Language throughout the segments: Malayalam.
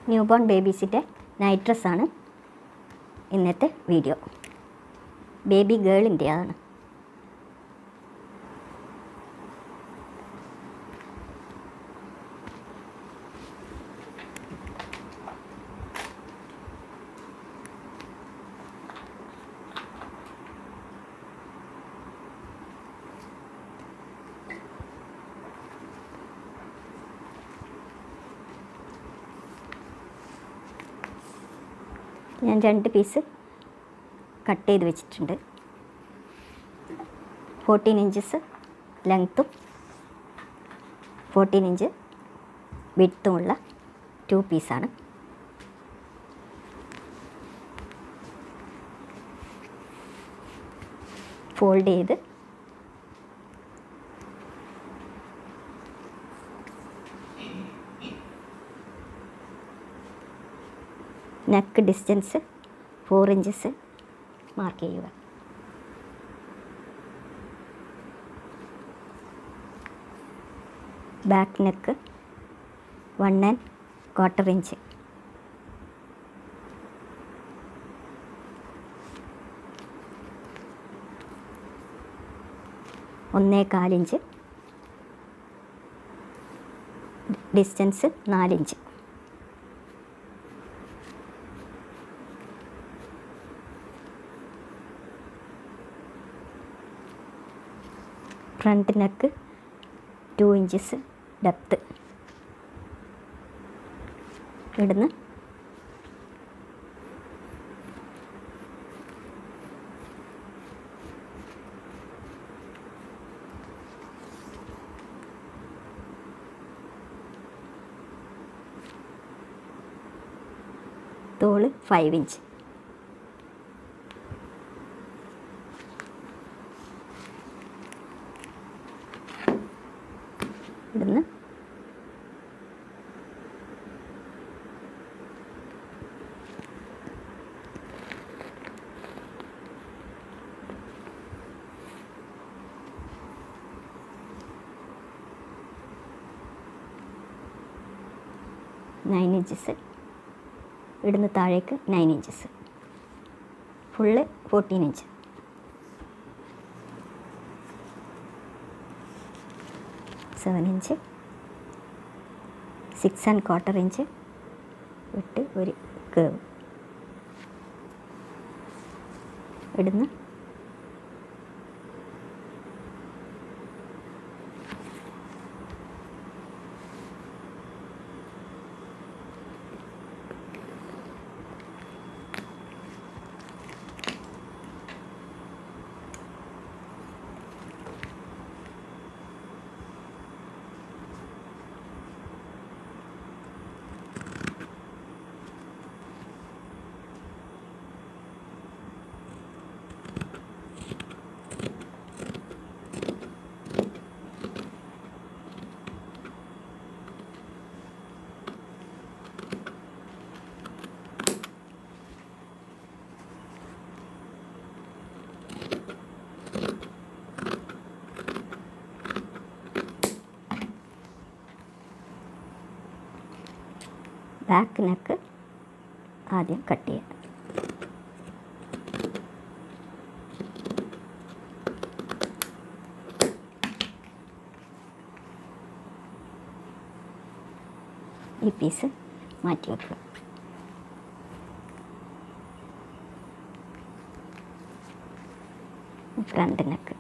ന്യൂ ബോൺ ബേബീസിൻ്റെ നൈറ്റ് ഡ്രസ്സാണ് ഇന്നത്തെ വീഡിയോ ബേബി ഗേളിൻ്റെ ആണ് ഞാൻ രണ്ട് പീസ് കട്ട് ചെയ്ത് വെച്ചിട്ടുണ്ട് ഫോർട്ടീൻ ഇഞ്ചസ് ലെങ്ത്തും ഫോർട്ടീൻ ഇഞ്ച് വിട്ടുമുള്ള ടു പീസാണ് ഫോൾഡ് ചെയ്ത് neck distance four inches mark ചെയ്യുക back neck one and quarter inch ഒന്നേ കാലിഞ്ച് ഡിസ്റ്റൻസ് നാലിഞ്ച് front neck two inches depth ഇവിടുന്ന് തോള് ഫൈവ് ഇഞ്ച് ഇവിടുന്ന് നയൻ ഇഞ്ചസ് ഇവിടുന്ന് താഴേക്ക് nine inches full fourteen inch seven inch six and quarter inch വിട്ട് ഒരു കേവ് ഇടുന്ന് ബാക്ക് നെക്ക് ആദ്യം കട്ട് ചെയ്യാം ഈ പീസ് മാറ്റി വെക്കുക ഫ്രണ്ട് നെക്ക്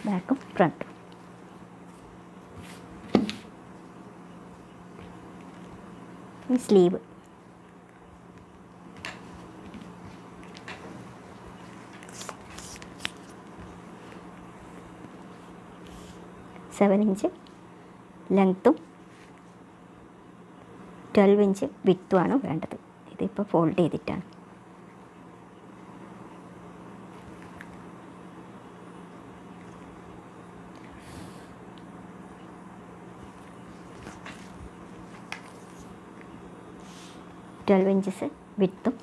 ബാക്കും ഫ്രണ്ടും ഈ സ്ലീവ് സെവൻ ഇഞ്ച് ലെങ്ത്തും ട്വൽവ് ഇഞ്ച് വിത്തുമാണ് വേണ്ടത് ഇതിപ്പോൾ ഫോൾഡ് ചെയ്തിട്ടാണ് ട്വൽവ് ഇഞ്ചസ് വിത്തും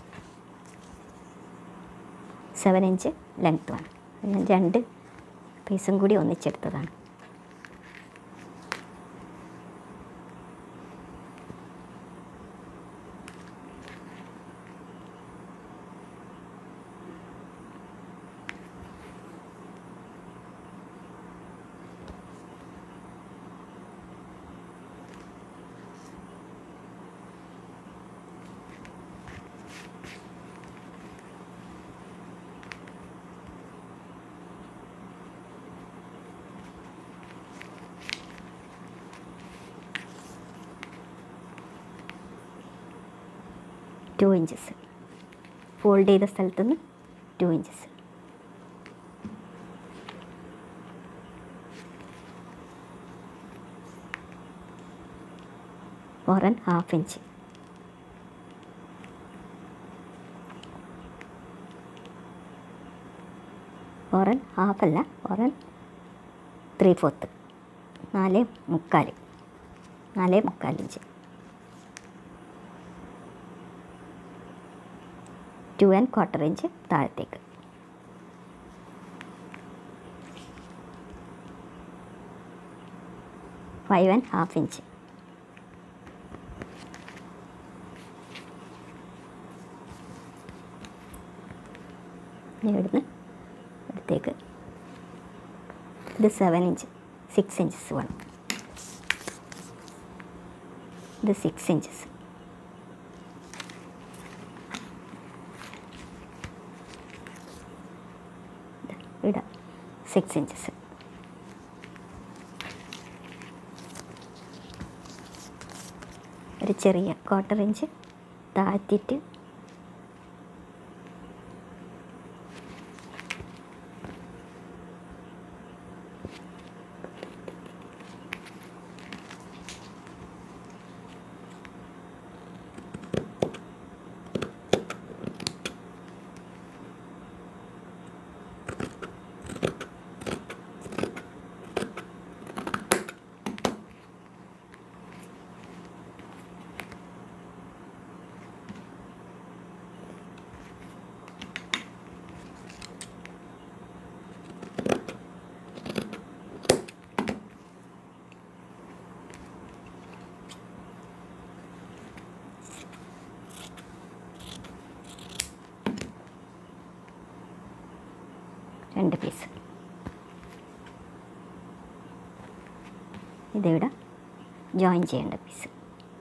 സെവൻ ഇഞ്ച് ലെങ്ത്തുമാണ് ഞാൻ രണ്ട് പീസും കൂടി ഒന്നിച്ചെടുത്തതാണ് ടു ഇഞ്ചസ് ഫോൾഡ് ചെയ്ത സ്ഥലത്ത് നിന്ന് two inches four and half inch four and half അല്ല ഫോർ ആൻഡ് ത്രീ ഫോർത്ത് നാല് മുക്കാൽ നാല് മുക്കാൽ inch two and quarter inch താഴത്തേക്ക് ഫൈവ് ആൻഡ് ഹാഫ് ഇഞ്ച് ഇനി ഇവിടുന്ന് അടുത്തേക്ക് ഇത് സെവൻ ഇഞ്ച് സിക്സ് ഇഞ്ചസ് വേണം ഇത് സിക്സ് ഇഞ്ചസ് ഇടാം സിക്സ് ഇഞ്ചസ് ഒരു ചെറിയ ക്വാർട്ടർ ഇഞ്ച് താഴ്ത്തിയിട്ട് രണ്ട് പീസ് ഇതിവിടെ ജോയിൻ ചെയ്യേണ്ട പീസ്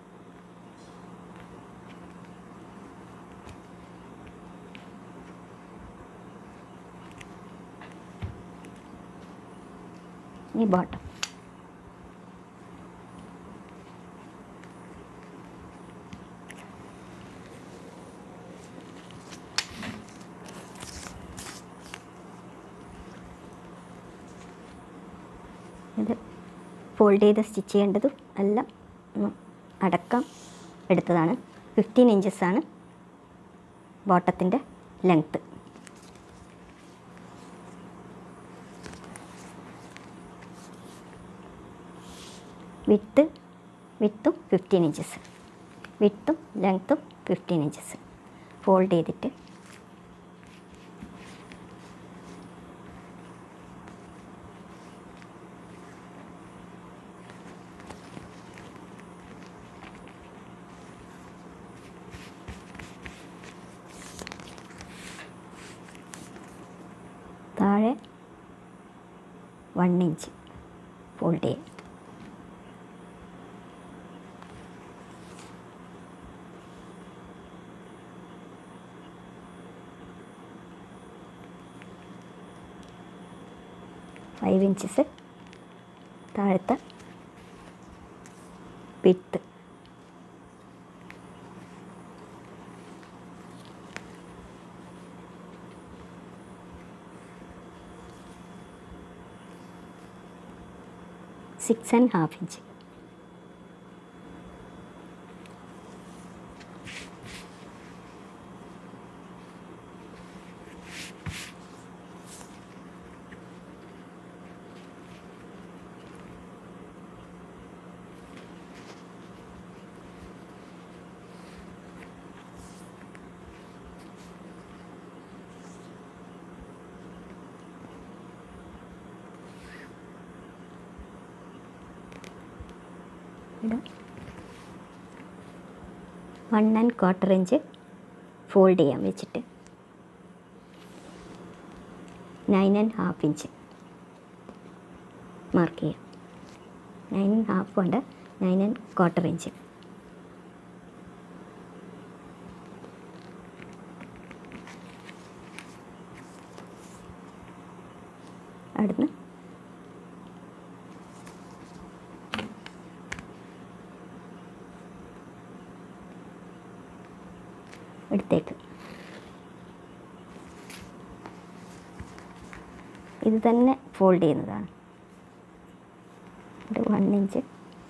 ഈ ബോട്ടം ഇത് ഫോൾഡ് ചെയ്ത് സ്റ്റിച്ച് ചെയ്യേണ്ടതും എല്ലാം ഒന്ന് അടക്കം എടുത്തതാണ് ഫിഫ്റ്റീൻ ഇഞ്ചസാണ് ബോട്ടത്തിൻ്റെ ലെങ്ത്ത് വിത്ത് വിത്തും ഫിഫ്റ്റീൻ ഇഞ്ചസ് വിത്തും ലെങ്ത്തും ഫിഫ്റ്റീൻ ഇഞ്ചസ് ഫോൾഡ് ചെയ്തിട്ട് താഴെ വൺ ഇഞ്ച് ഫോൾഡ് ചെയ്യാം ഫൈവ് ഇഞ്ചസ് താഴത്തെ width six and half inch ഇടാം one and quarter inch fold ചെയ്യാൻ വെച്ചിട്ട് nine and half inch mark ചെയ്യാം നയൻ ആൻഡ് ഹാഫ് കൊണ്ട് നയൻ ആൻഡ് ക്വാർട്ടർ ഇഞ്ച് അവിടുന്ന് എടുത്തേക്ക് ഇത് തന്നെ ഫോൾഡ് ചെയ്യുന്നതാണ് ഒരു വൺ ഇഞ്ച്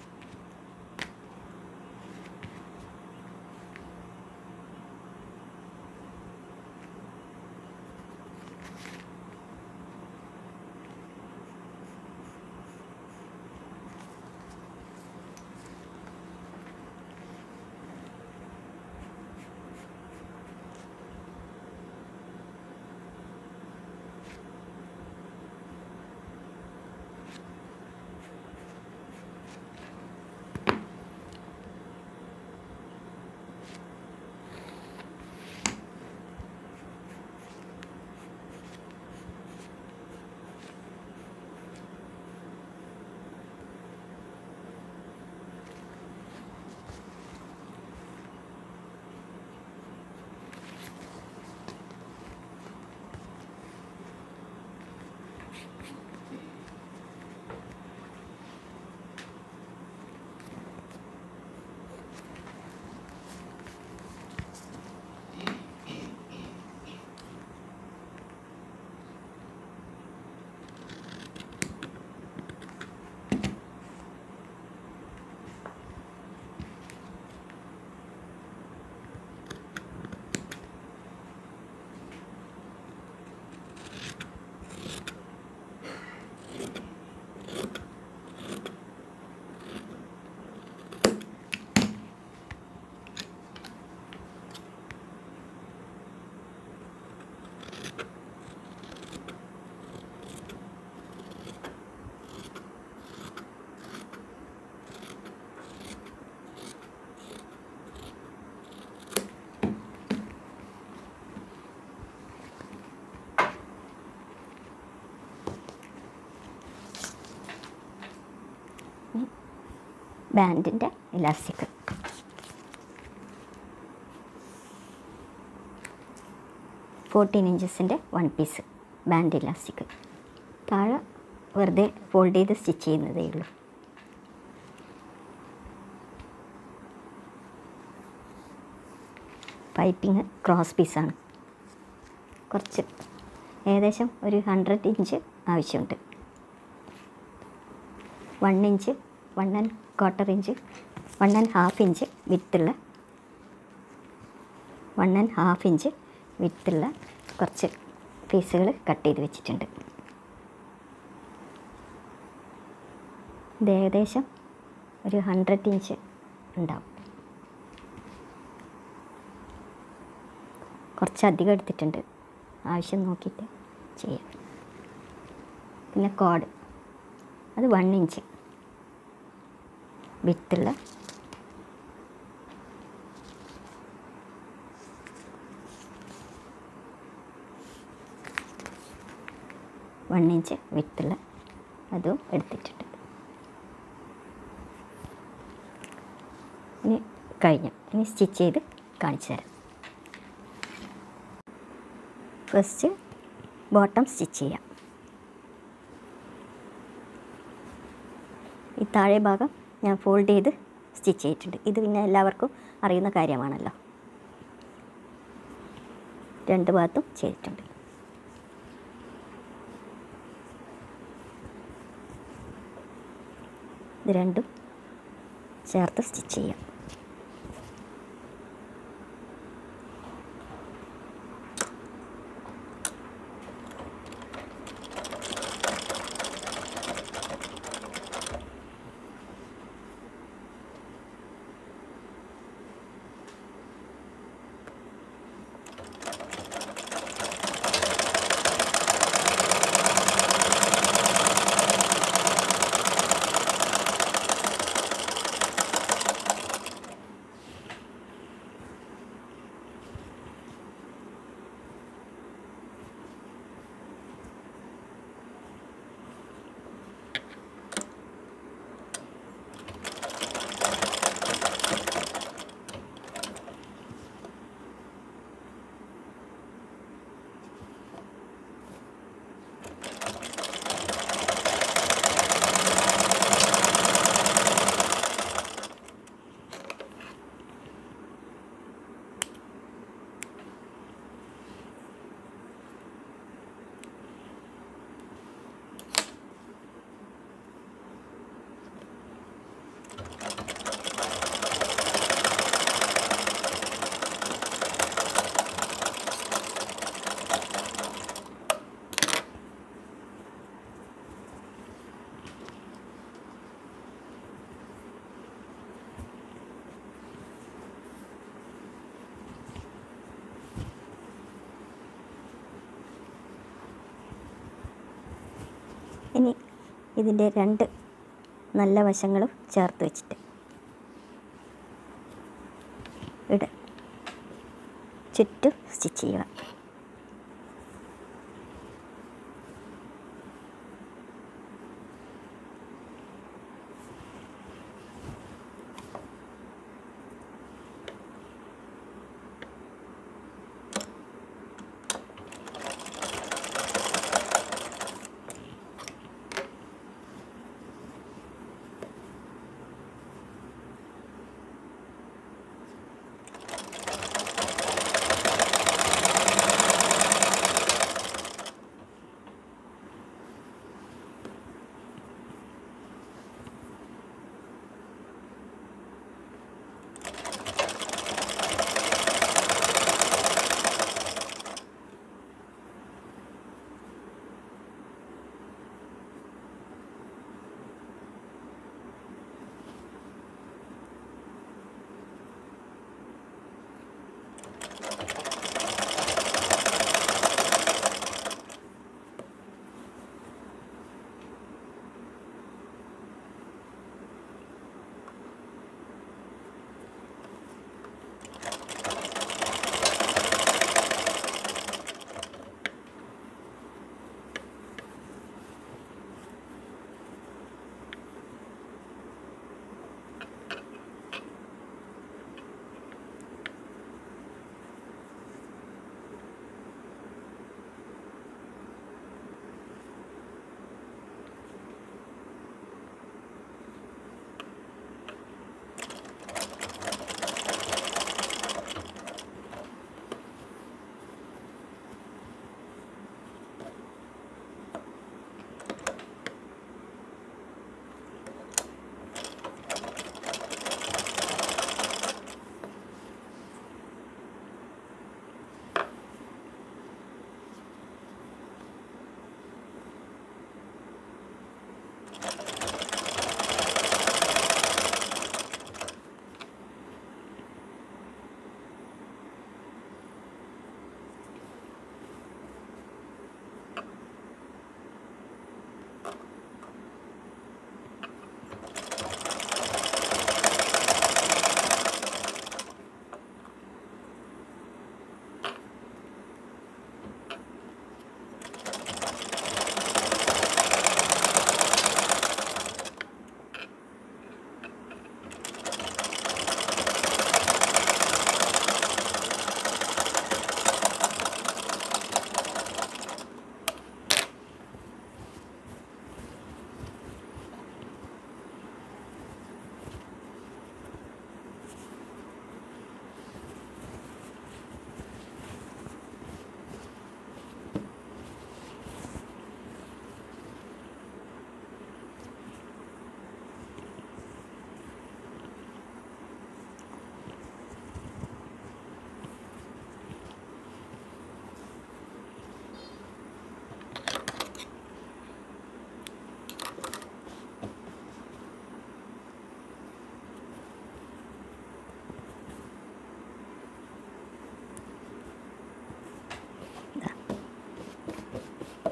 ബാൻഡിൻ്റെ ഇലാസ്റ്റിക് ഫോർട്ടീൻ ഇഞ്ചസിൻ്റെ വൺ പീസ് ബാൻഡ് ഇലാസ്റ്റിക് താഴെ വെറുതെ ഫോൾഡ് ചെയ്ത് സ്റ്റിച്ച് ചെയ്യുന്നതേ ഉള്ളൂ പൈപ്പിങ് ക്രോസ് പീസാണ് കുറച്ച് ഏകദേശം ഒരു ഹൺഡ്രഡ് ഇഞ്ച് ആവശ്യമുണ്ട് one inch one and quarter inch one and half inch വിത്തുള്ള വൺ ആൻഡ് ഹാഫ് ഇഞ്ച് വിത്തുള്ള കുറച്ച് പീസുകൾ കട്ട് ചെയ്ത് വെച്ചിട്ടുണ്ട് ഇത് ഏകദേശം ഒരു ഹൺഡ്രഡ് ഇഞ്ച് ഉണ്ടാവും കുറച്ചധികം എടുത്തിട്ടുണ്ട് ആവശ്യം നോക്കിയിട്ട് ചെയ്യാം പിന്നെ കോഡ് അത് വൺ ഇഞ്ച് വിത്തുള്ള വൺ ഇഞ്ച് വിത്തുള്ള അതും എടുത്തിട്ടുണ്ട് ഇനി കഴിഞ്ഞു ഇനി സ്റ്റിച്ച് ചെയ്ത് കാണിച്ചു തരാം ഫസ്റ്റ് ബോട്ടം സ്റ്റിച്ച് ചെയ്യാം ഈ താഴെ ഭാഗം ഞാൻ ഫോൾഡ് ചെയ്ത് സ്റ്റിച്ച് ചെയ്തിട്ടുണ്ട് ഇത് പിന്നെ എല്ലാവർക്കും അറിയുന്ന കാര്യമാണല്ലോ രണ്ട് ഭാഗത്തും ചെയ്തിട്ടുണ്ട് ഇത് രണ്ടും ചേർത്ത് സ്റ്റിച്ച് ചെയ്യാം ഇനി ഇതിൻ്റെ രണ്ട് നല്ല വശങ്ങളും ചേർത്ത് വെച്ചിട്ട് ഇട ചുറ്റും സ്റ്റിച്ച് ചെയ്യുക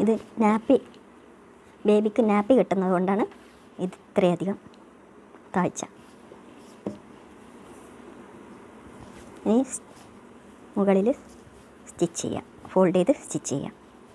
ഇത് നാപ്പി ബേബിക്ക് നാപ്പി കിട്ടുന്നത് കൊണ്ടാണ് ഇത് ഇത്രയധികം താഴ്ച ഇനി മുകളിൽ സ്റ്റിച്ച് ചെയ്യാം ഫോൾഡ് ചെയ്ത് സ്റ്റിച്ച് ചെയ്യാം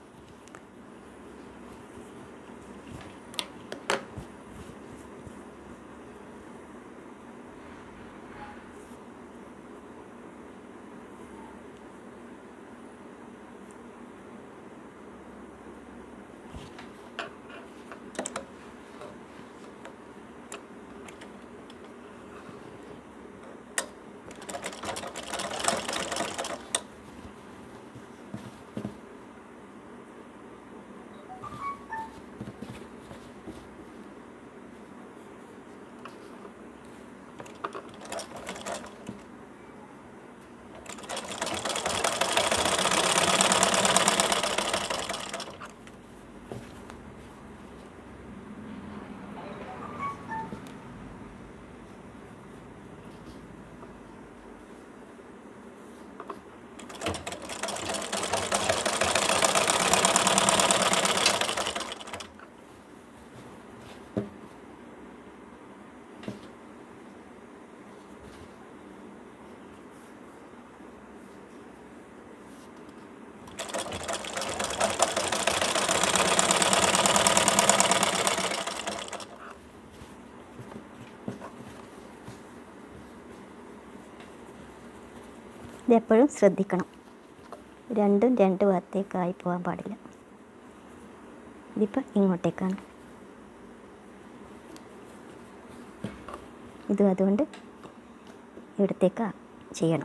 ഇതെപ്പോഴും ശ്രദ്ധിക്കണം രണ്ടും രണ്ട് ഭാഗത്തേക്കായി പോകാൻ പാടില്ല ഇതിപ്പോൾ ഇങ്ങോട്ടേക്കാണ് ഇത് അതുകൊണ്ട് ഇവിടത്തേക്കാ ചെയ്യണം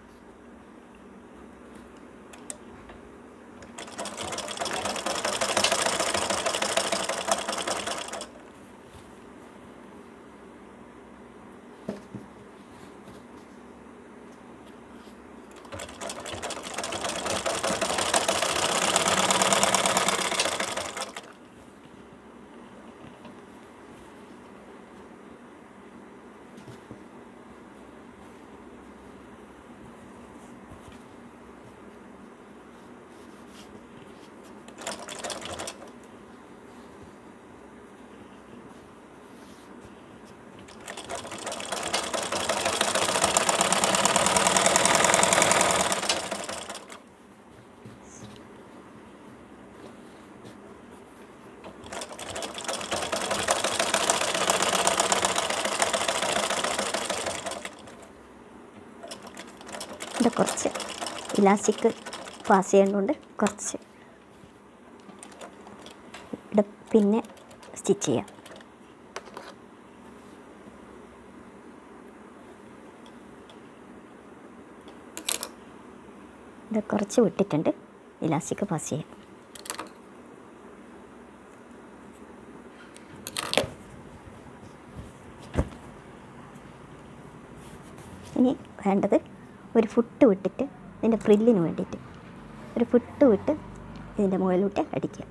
ഇത് കുറച്ച് ഇലാസ്റ്റിക് പാസ് ചെയ്യുന്നതുകൊണ്ട് കുറച്ച് ഇവിടെ പിന്നെ സ്റ്റിച്ച് ചെയ്യാം ഇത് കുറച്ച് വിട്ടിട്ടുണ്ട് ഇലാസ്റ്റിക് പാസ് ചെയ്യാം ഇനി വേണ്ടത് ഒരു ഫുട്ട് വിട്ടിട്ട് ഇതിൻ്റെ ഫ്രില്ലിന് വേണ്ടിയിട്ട് ഒരു ഫുട്ട് വിട്ട് ഇതിൻ്റെ മുകളിലോട്ട് അടിക്കുക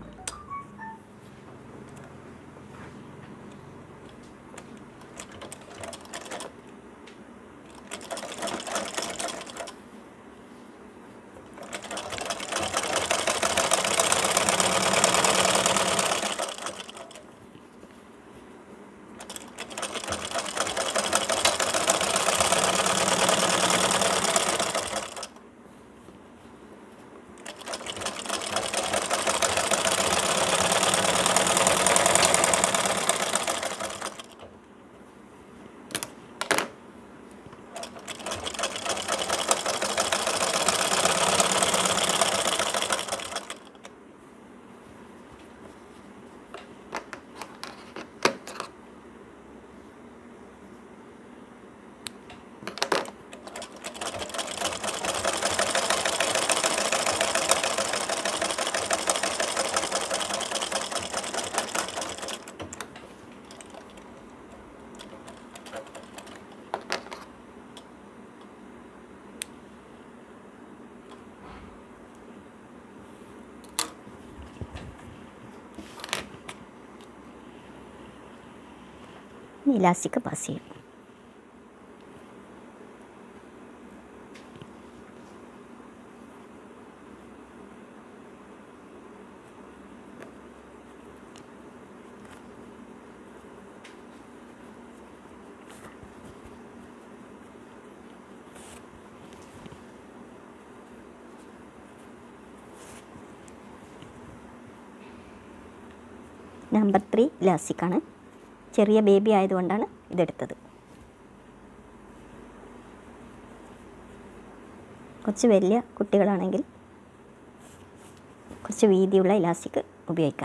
ഇനി ഇലാസ്റ്റിക് പാസ് ചെയ്യും നമ്പർ ത്രീ ലാസിക്കാണ് ചെറിയ ബേബി ആയതുകൊണ്ടാണ് ഇതെടുത്തത് കുറച്ച് വലിയ കുട്ടികളാണെങ്കിൽ കുറച്ച് വീതിയുള്ള ഇലാസ്റ്റിക് ഉപയോഗിക്കാം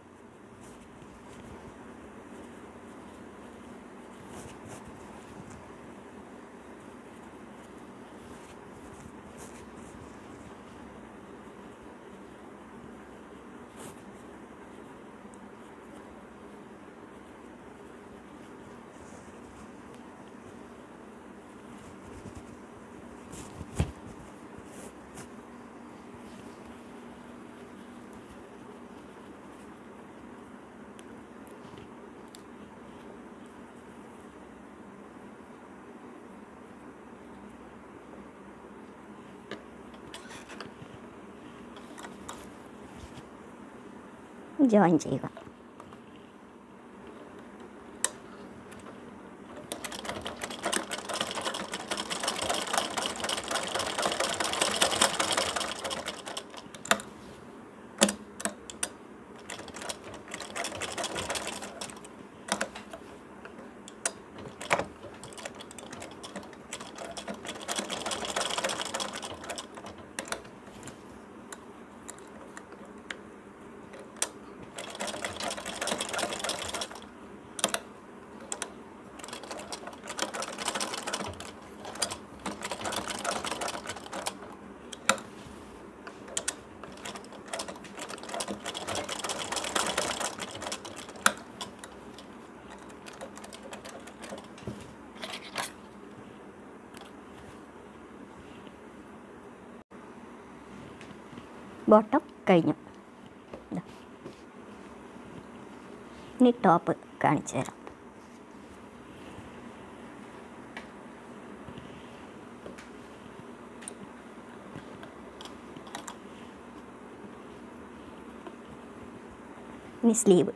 ജോയിൻ ചെയ്യുക ബോട്ടം കഴിഞ്ഞു ഇതാ. ഇനി ടോപ്പ് കാണിച്ചു തരാം ഇനി സ്ലീവ്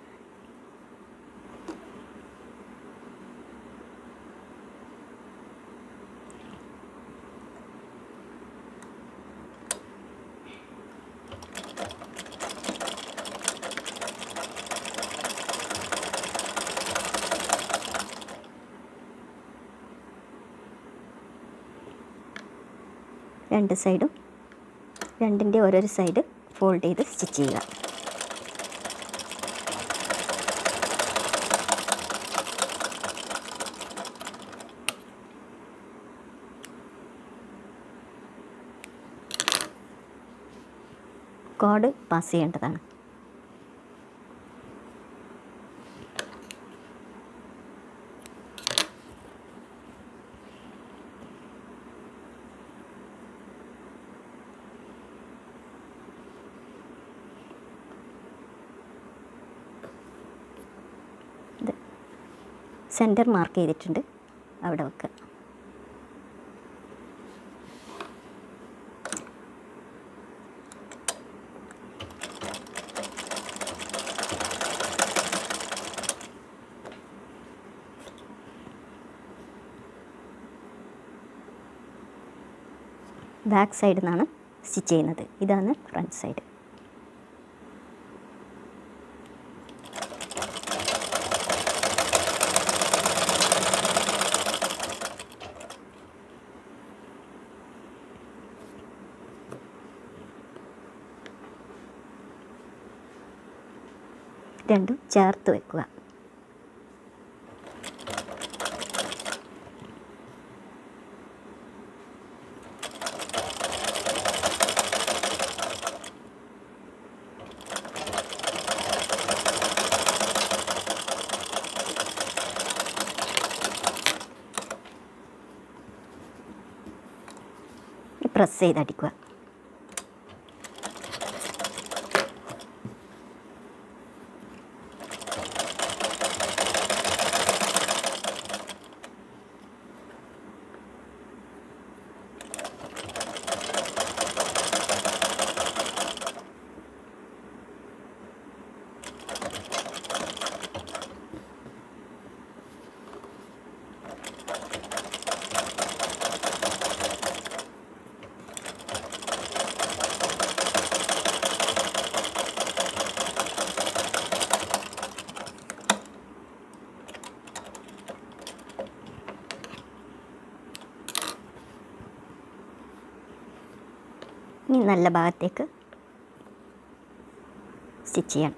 രണ്ട് സൈഡും രണ്ടിൻ്റെ ഓരോരോ സൈഡ് ഫോൾഡ് ചെയ്ത് സ്റ്റിച്ച് ചെയ്യുക കോഡ് പാസ് ചെയ്യേണ്ടതാണ് ഇത് സെൻറ്റർ മാർക്ക് ചെയ്തിട്ടുണ്ട് അവിടെ വെക്കുക ബാക്ക് സൈഡിൽ നിന്നാണ് സ്റ്റിച്ച് ചെയ്യുന്നത് ഇതാണ് ഫ്രണ്ട് സൈഡ് രണ്ടും ചേർത്ത് വെക്കുക പ്രസ് ചെയ്തടിക്കുക ഇനി നല്ല ഭാഗത്തേക്ക് സ്റ്റിച്ച് ചെയ്യണം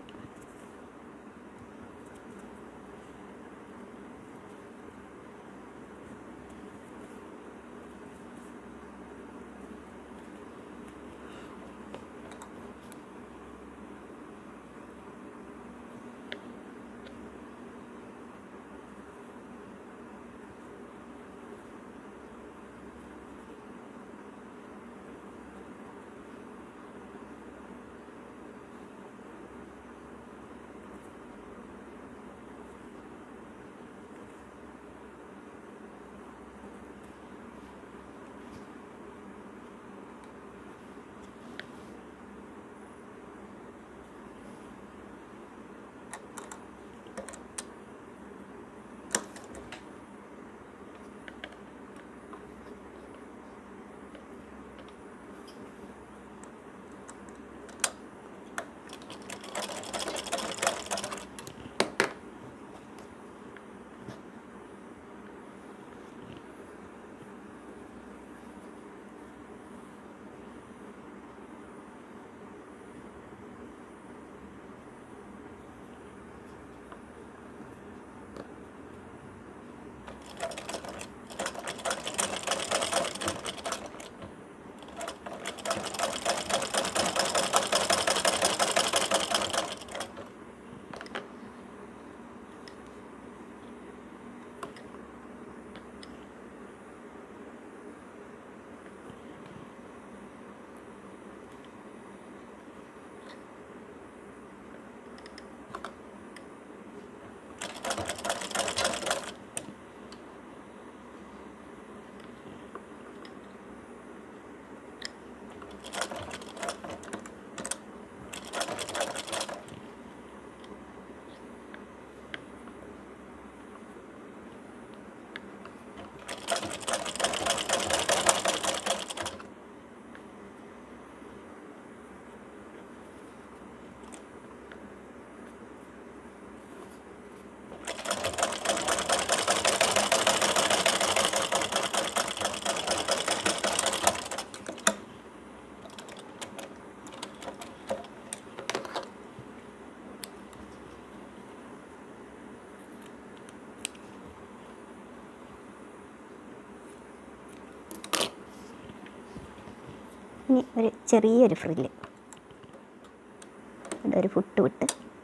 ഇനി ഒരു ചെറിയൊരു ഫ്രില്ല് ഒരു ഫുട്ട് വിട്ട്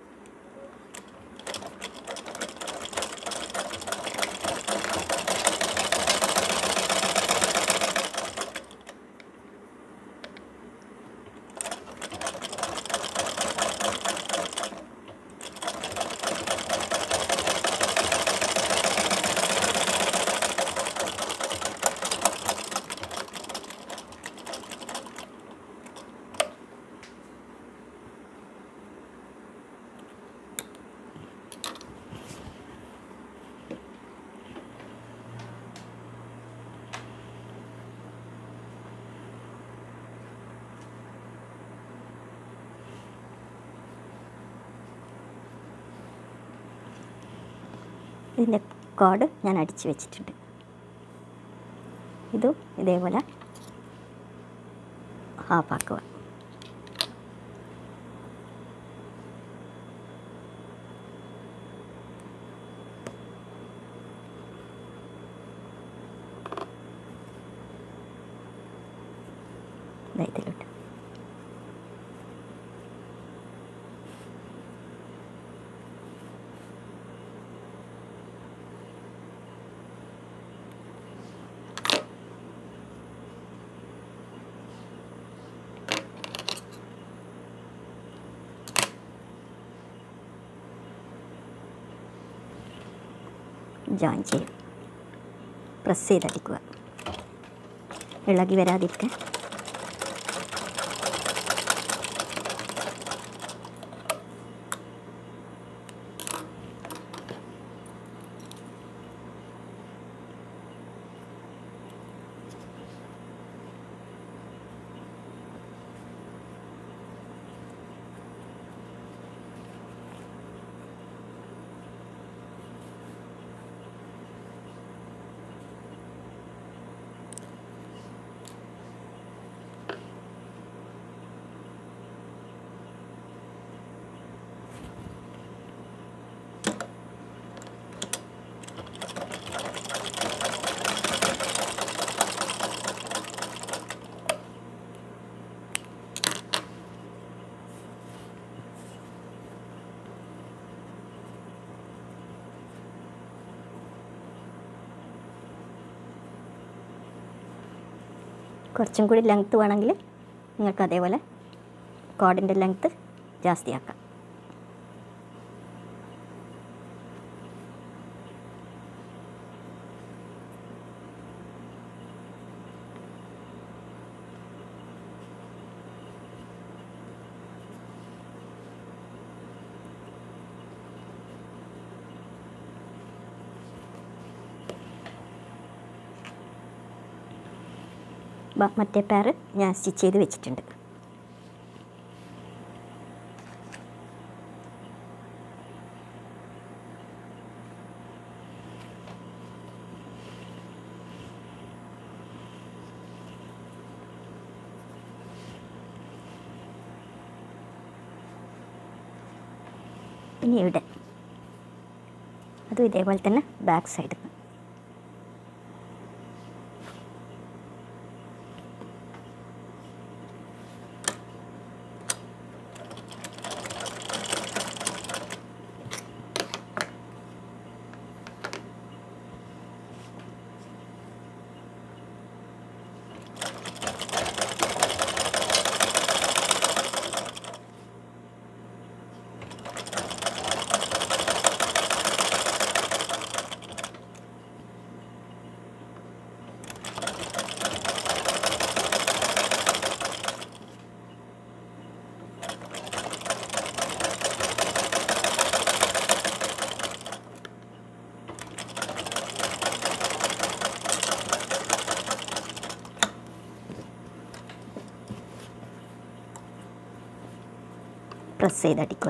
ഇതിൻ്റെ കോഡ് ഞാൻ അടിച്ച് വെച്ചിട്ടുണ്ട് ഇതും ഇതേപോലെ ഹാഫാക്കുക ദാ ഇതിലോട്ട് ജോയിൻ ചെയ്യും പ്രസ് ചെയ്തടിക്കുക ഇളകി വരാതിരിക്കാൻ കുറച്ചും കൂടി ലെങ്ത്ത് വേണമെങ്കിൽ നിങ്ങൾക്ക് അതേപോലെ കോഡിൻ്റെ ലെങ്ത്ത് ജാസ്തിയാക്കാം ബ- മറ്റേ പേര് ഞാൻ സ്റ്റിച്ച് ചെയ്ത് വെച്ചിട്ടുണ്ട് ഇനി ഇവിടെ അതും ഇതേപോലെ തന്നെ ബാക്ക് സൈഡിൽ നിന്ന് പ്രസ് ചെയ്തടിക്കുക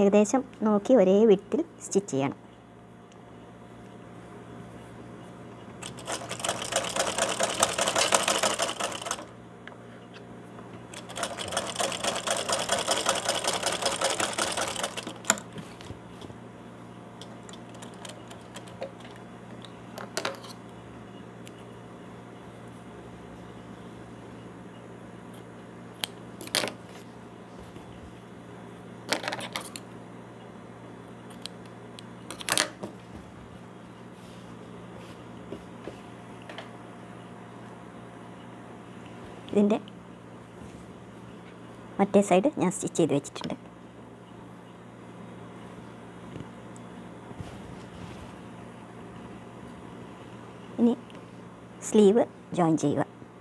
ഏകദേശം നോക്കി ഒരേ വിട്ടിൽ സ്റ്റിച്ച് ചെയ്യണം ഇതിൻ്റെ മറ്റേ സൈഡ് ഞാൻ സ്റ്റിച്ച് ചെയ്ത് വെച്ചിട്ടുണ്ട് ഇനി സ്ലീവ് ജോയിൻ ചെയ്യുക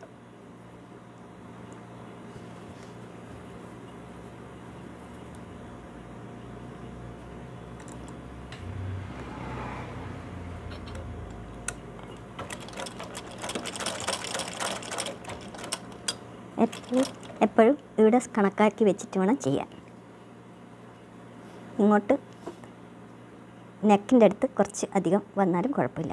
എപ്പോഴും എപ്പോഴും ഇവിടെ കണക്കാക്കി വെച്ചിട്ട് വേണം ചെയ്യാൻ ഇങ്ങോട്ട് നെക്കിൻ്റെ അടുത്ത് കുറച്ച് അധികം വന്നാലും കുഴപ്പമില്ല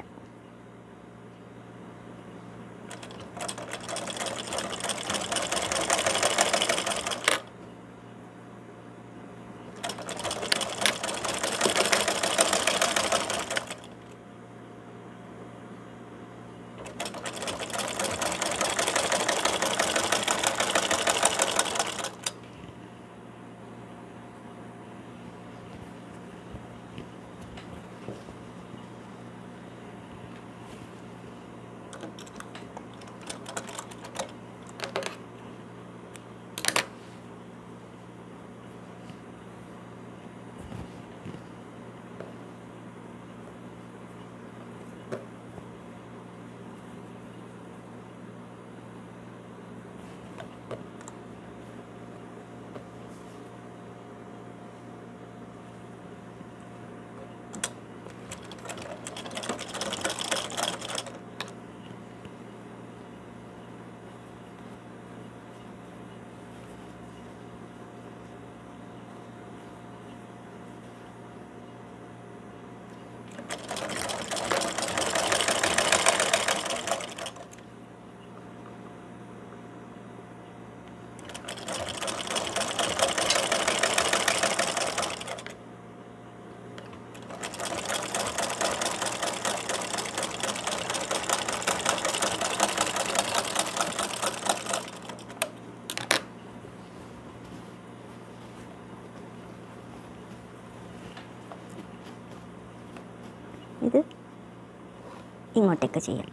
ഇത് ഇങ്ങോട്ടേക്ക് ചെയ്യാം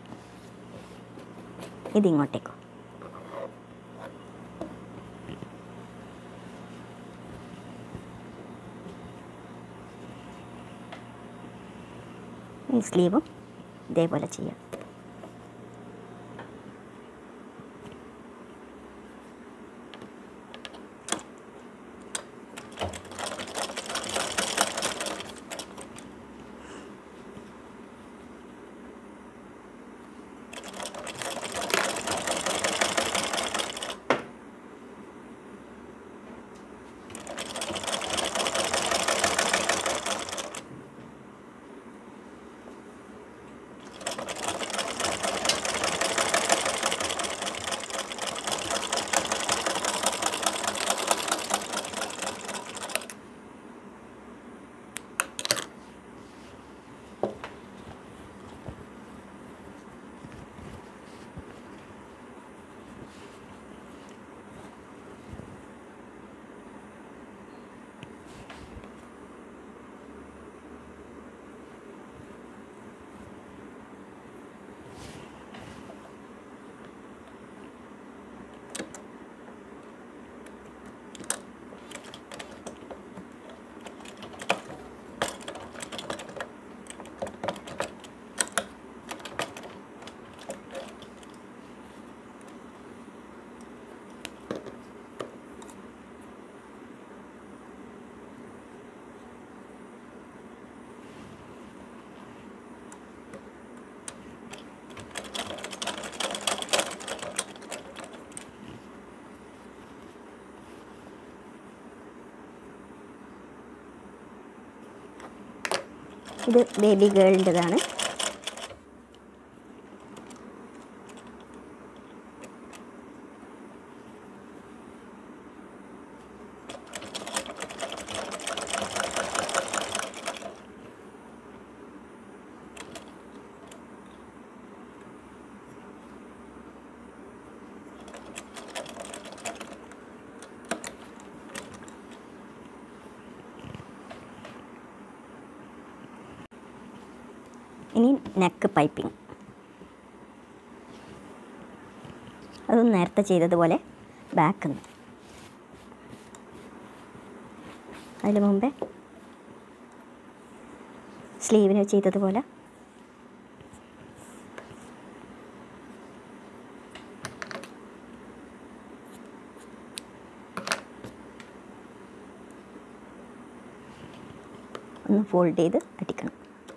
ഇത് ഇങ്ങോട്ടേക്കും ഈ സ്ലീവും ഇതേപോലെ ചെയ്യാം ഇത് ബേബി ഗേളിൻ്റെതാണ് ഇനി നെക്ക് പൈപ്പിംഗ് അതും നേരത്തെ ചെയ്തതുപോലെ ബാക്ക് നിന്ന് അതിന് മുമ്പേ സ്ലീവിന് ചെയ്തതുപോലെ ഒന്ന് ഫോൾഡ് ചെയ്ത് അടിക്കണം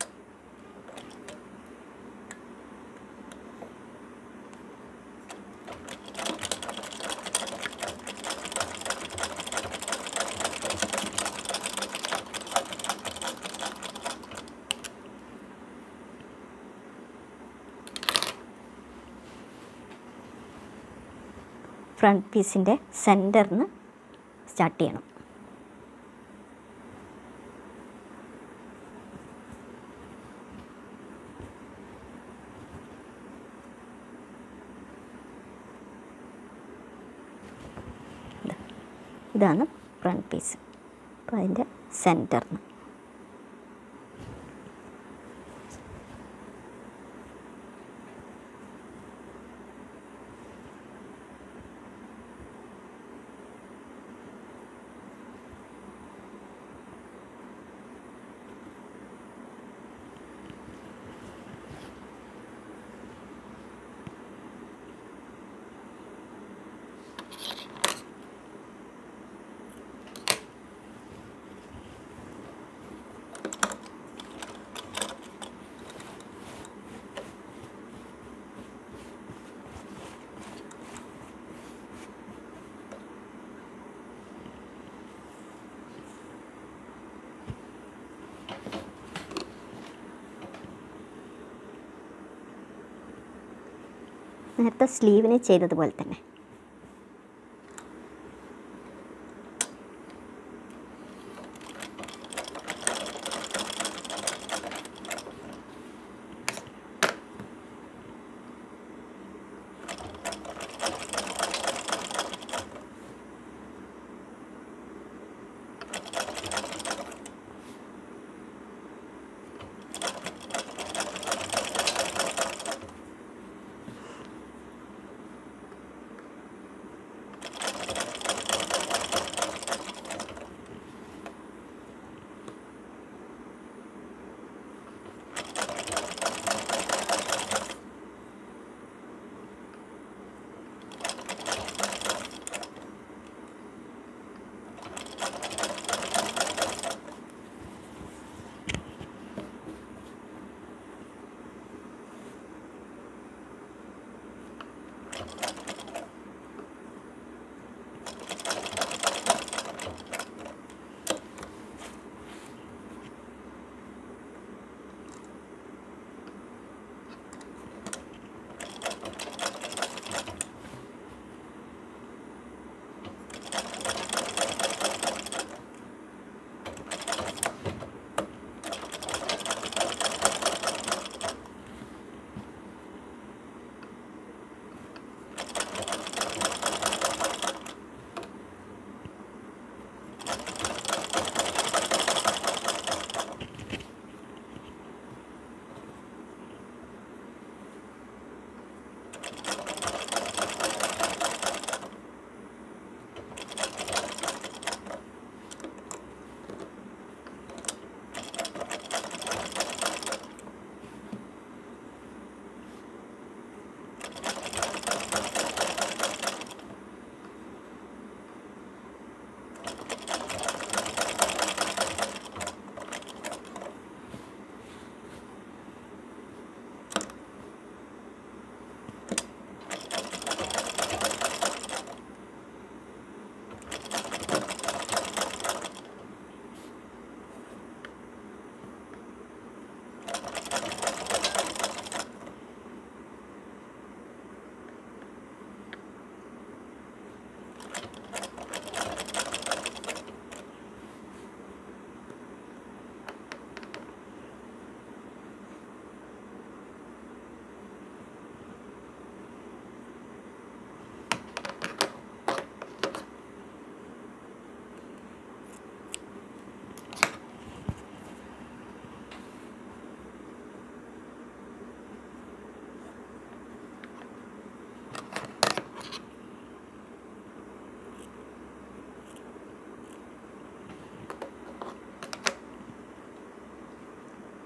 ഫ്രണ്ട് പീസിൻ്റെ സെൻറ്ററിന് സ്റ്റാർട്ട് ചെയ്യണം ഇതാ. ഇതാണ് ഫ്രണ്ട് പീസ് അപ്പോൾ അതിൻ്റെ സെൻറ്ററിന് നേരത്തെ സ്ലീവിന് ചെയ്തതുപോലെ തന്നെ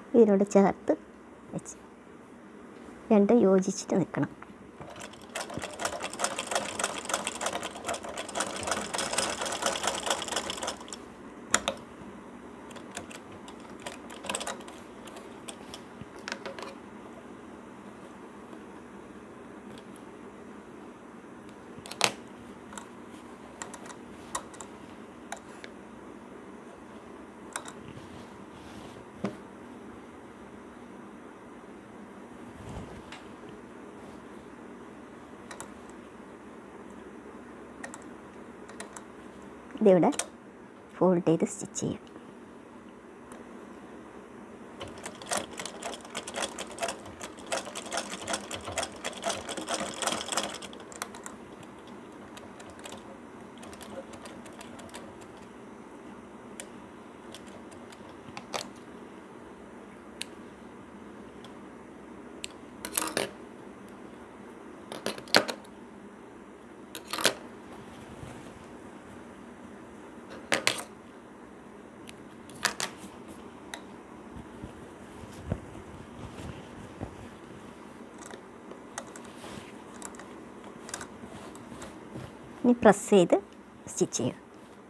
ഇതിനോട് ചേർത്ത് വെച്ച് രണ്ടും യോജിച്ചിട്ട് നിൽക്കണം ഇതിവിടെ ഫോൾഡ് ചെയ്ത് സ്റ്റിച്ച് ചെയ്യാം ഇനി പ്രസ് ചെയ്ത് സ്റ്റിച്ച് ചെയ്യുക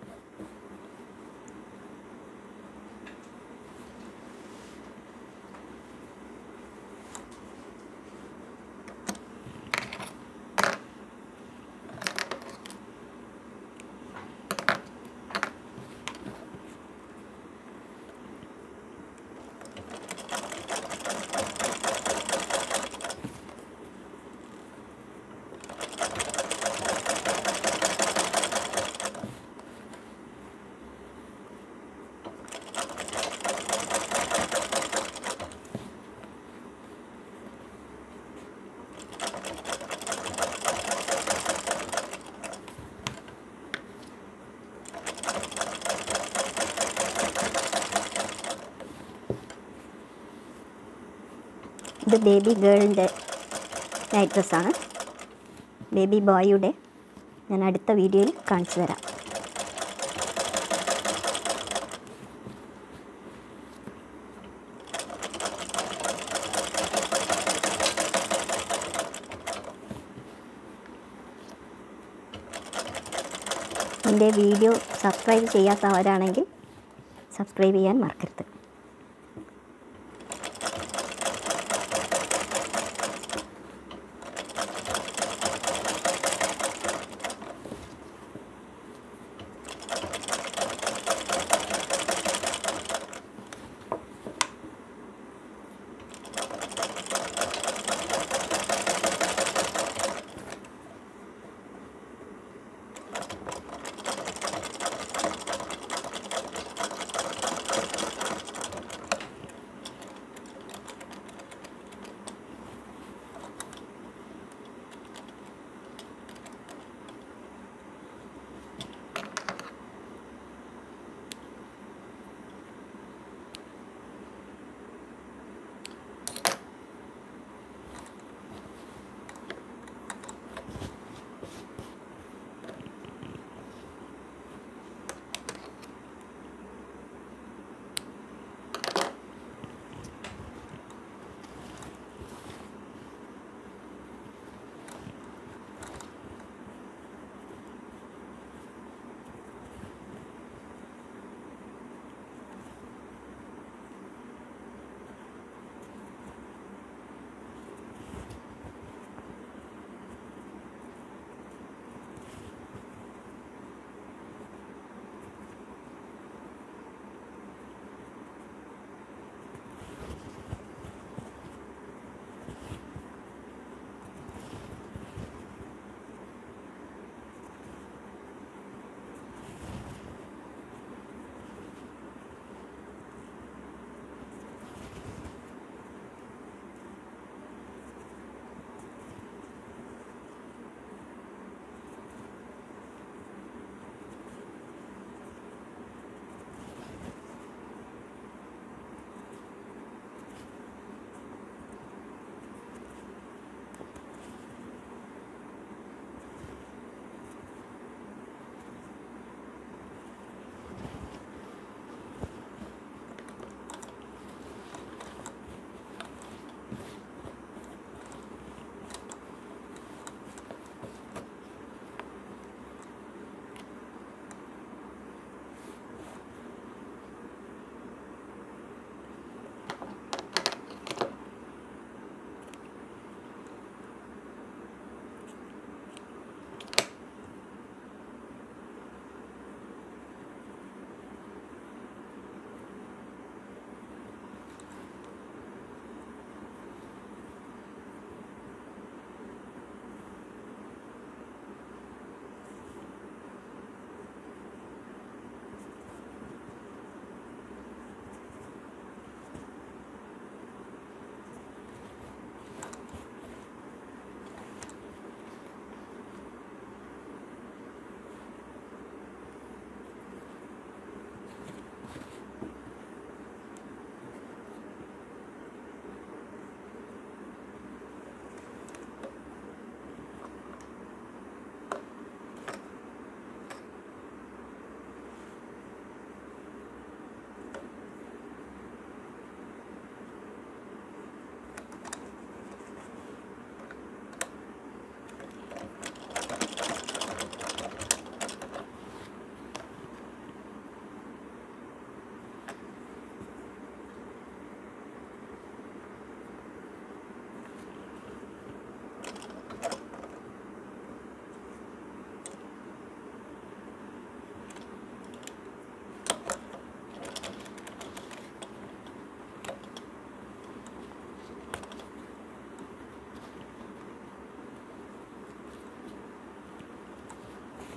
ഇത് ബേബി ഗേളിൻ്റെ നൈറ്റ് ഡ്രസ്സാണ് ബേബി ബോയുടെ ഞാൻ അടുത്ത വീഡിയോയിൽ കാണിച്ചു തരാം എൻ്റെ വീഡിയോ സബ്സ്ക്രൈബ് ചെയ്യാത്തവരാണെങ്കിൽ സബ്സ്ക്രൈബ് ചെയ്യാൻ മറക്കരുത്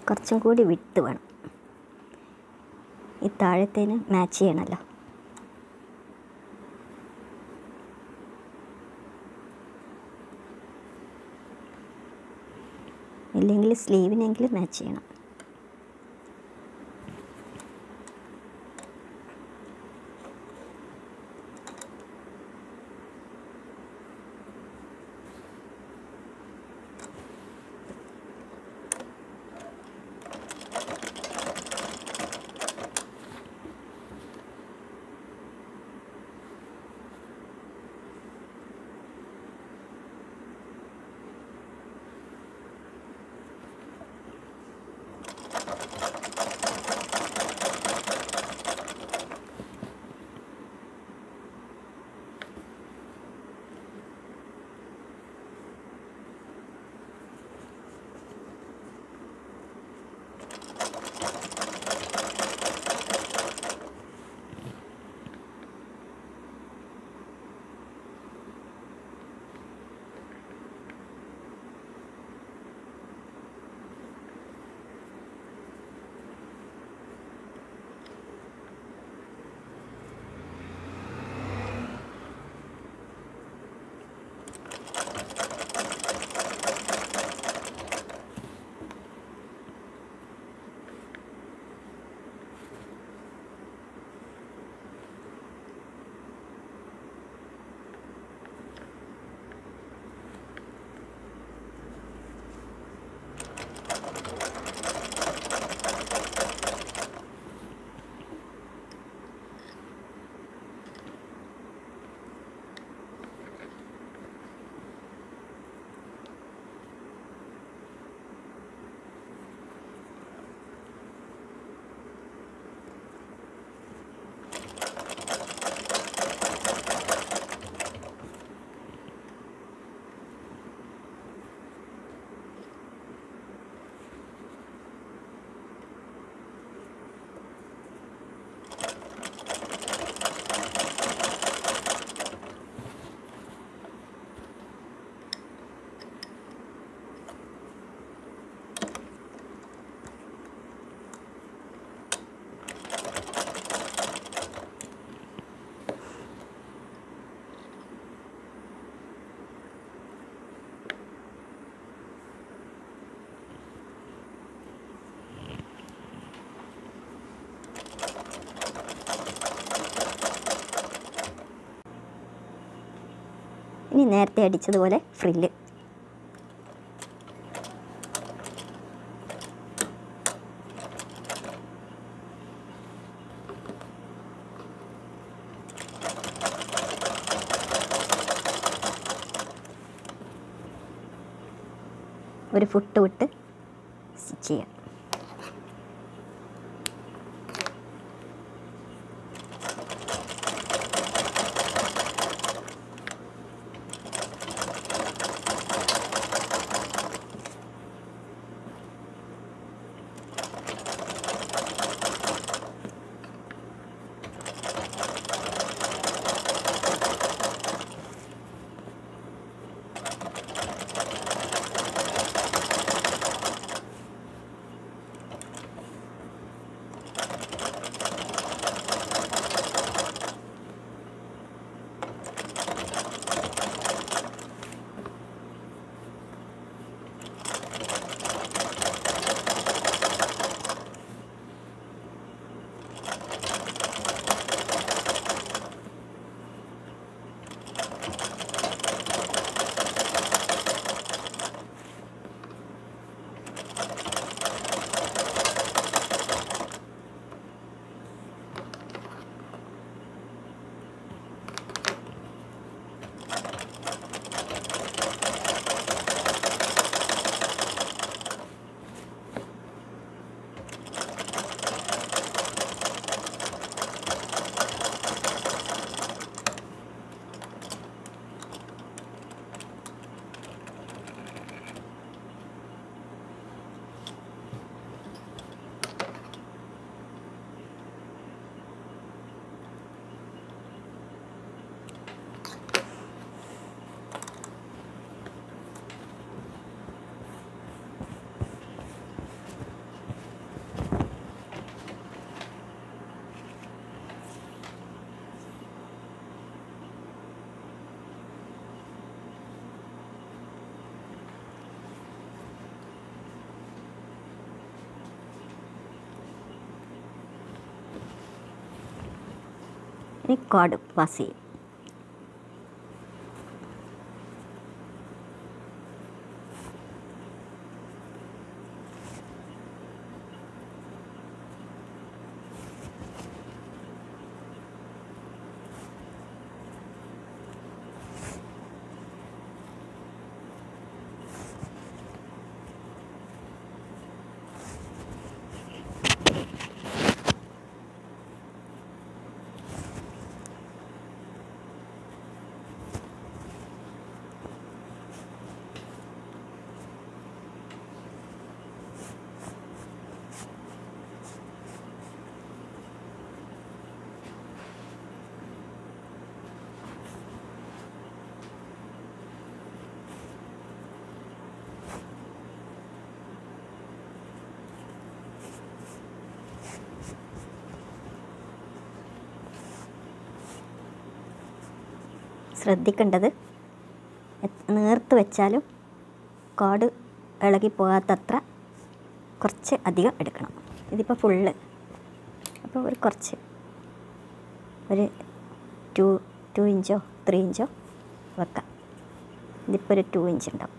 കുറച്ചും കൂടി വിട്ട് വേണം ഈ താഴത്തേന് മാച്ച് ചെയ്യണമല്ലോ ഇല്ലെങ്കിൽ സ്ലീവിനെങ്കിലും മാച്ച് ചെയ്യണം ഇനി നേരത്തെ അടിച്ചതുപോലെ ഫ്രില്ല് ഒരു ഫുട്ട് വിട്ട് സ്റ്റിച്ച് ചെയ്യാം ഇനി കോഡ് പാസ് ചെയ്യും ശ്രദ്ധിക്കേണ്ടത് എത്- നേർത്ത് വെച്ചാലും കോഡ് ഇളകി പോകാത്തത്ര കുറച്ച് അധികം എടുക്കണം ഇതിപ്പോൾ ഫുള്ള് അപ്പോൾ ഒരു കുറച്ച് ഒരു ടു ടു ഇഞ്ചോ ത്രീ ഇഞ്ചോ വെക്കാം ഇതിപ്പോൾ ഒരു ടു ഇഞ്ച് ഉണ്ടാവും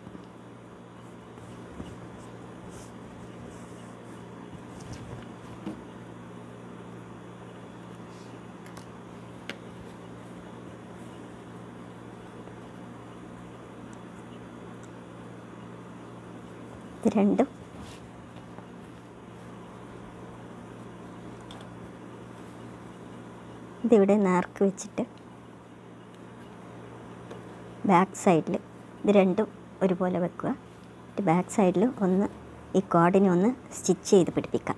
ഇത് രണ്ടും ഇതിവിടെ നേർക്ക് വെച്ചിട്ട് ബാക്ക് സൈഡിൽ ഇത് രണ്ടും ഒരുപോലെ വെക്കുക ബാക്ക് സൈഡിൽ ഒന്ന് ഈ കോഡിനെ ഒന്ന് സ്റ്റിച്ച് ചെയ്ത് പിടിപ്പിക്കാം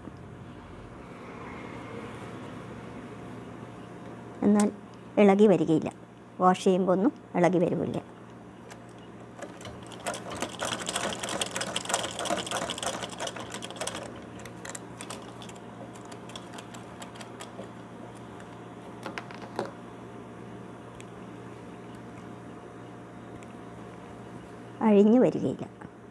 എന്നാൽ ഇളകി വരികയില്ല വാഷ് ചെയ്യുമ്പോൾ ഒന്നും ഇളകി വരുമില്ല അഴിഞ്ഞു വരികയില്ല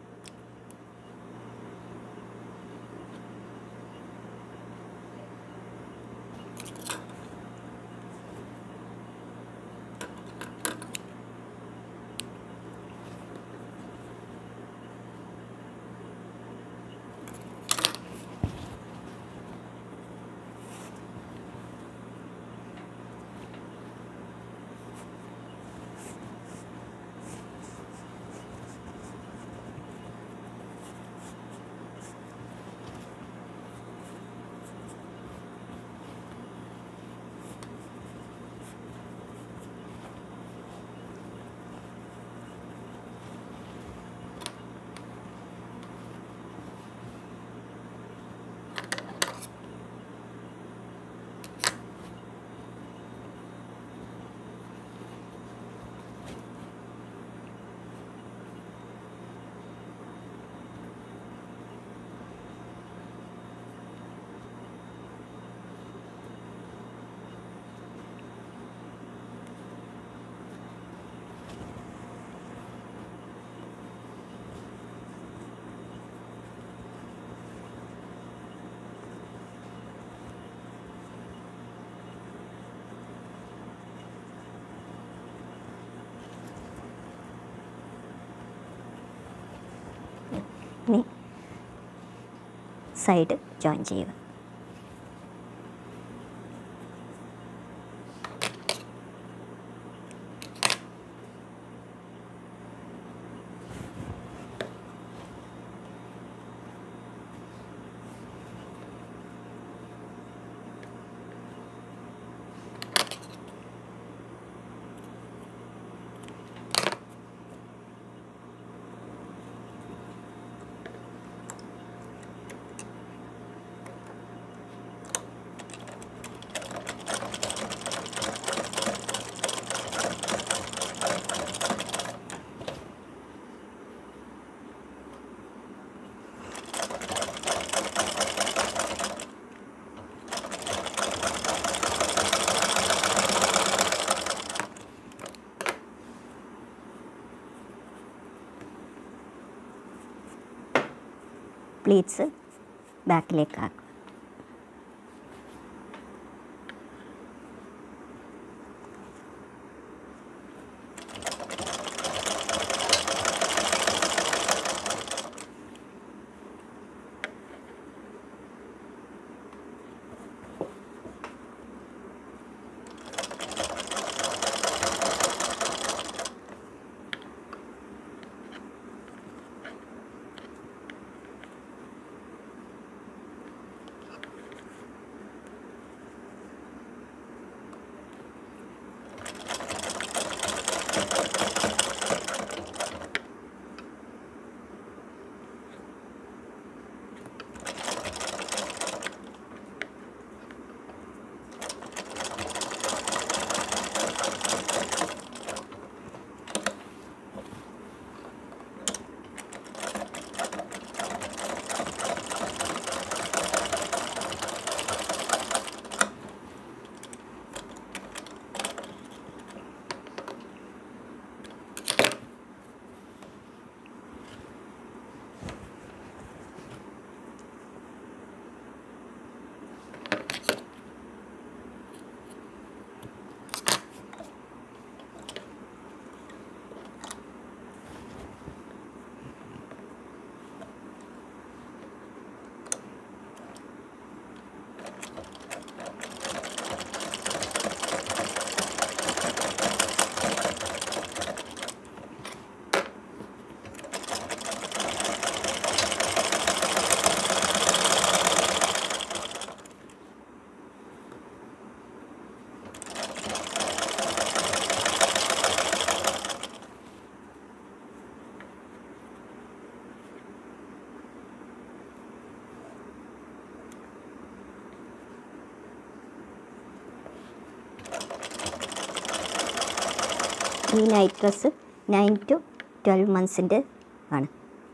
ഇനി സൈഡ് ജോയിൻ ചെയ്യുക പ്ലീറ്റ്സ് ബാക്കിലേക്ക് ആക്കുക ഈ night dress nine to twelve മന്ത്സിൻ്റെ ആണ്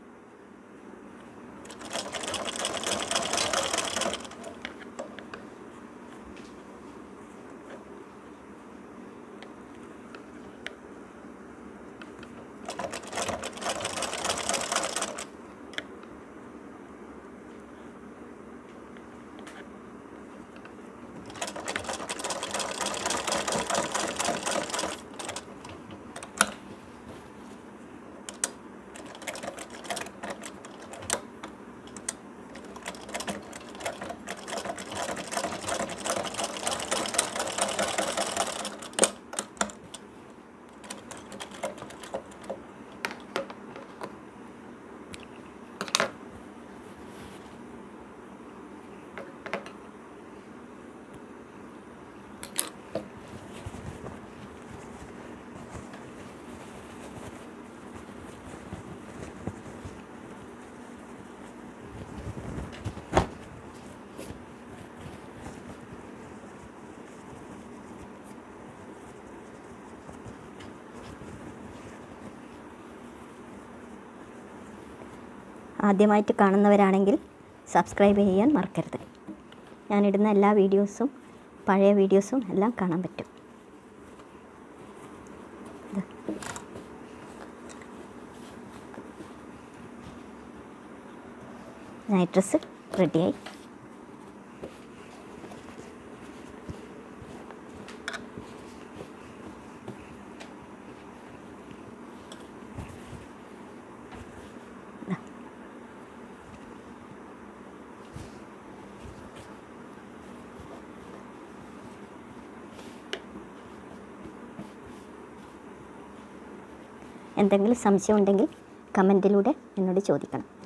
ആദ്യമായിട്ട് കാണുന്നവരാണെങ്കിൽ സബ്സ്ക്രൈബ് ചെയ്യാൻ മറക്കരുത് ഞാനിടുന്ന എല്ലാ വീഡിയോസും പഴയ വീഡിയോസും എല്ലാം കാണാൻ പറ്റും ഇത്. നൈറ്റ് ഡ്രസ്സ് റെഡിയായി എന്തെങ്കിലും സംശയം ഉണ്ടെങ്കിൽ കമൻറ്റിലൂടെ എന്നോട് ചോദിക്കണം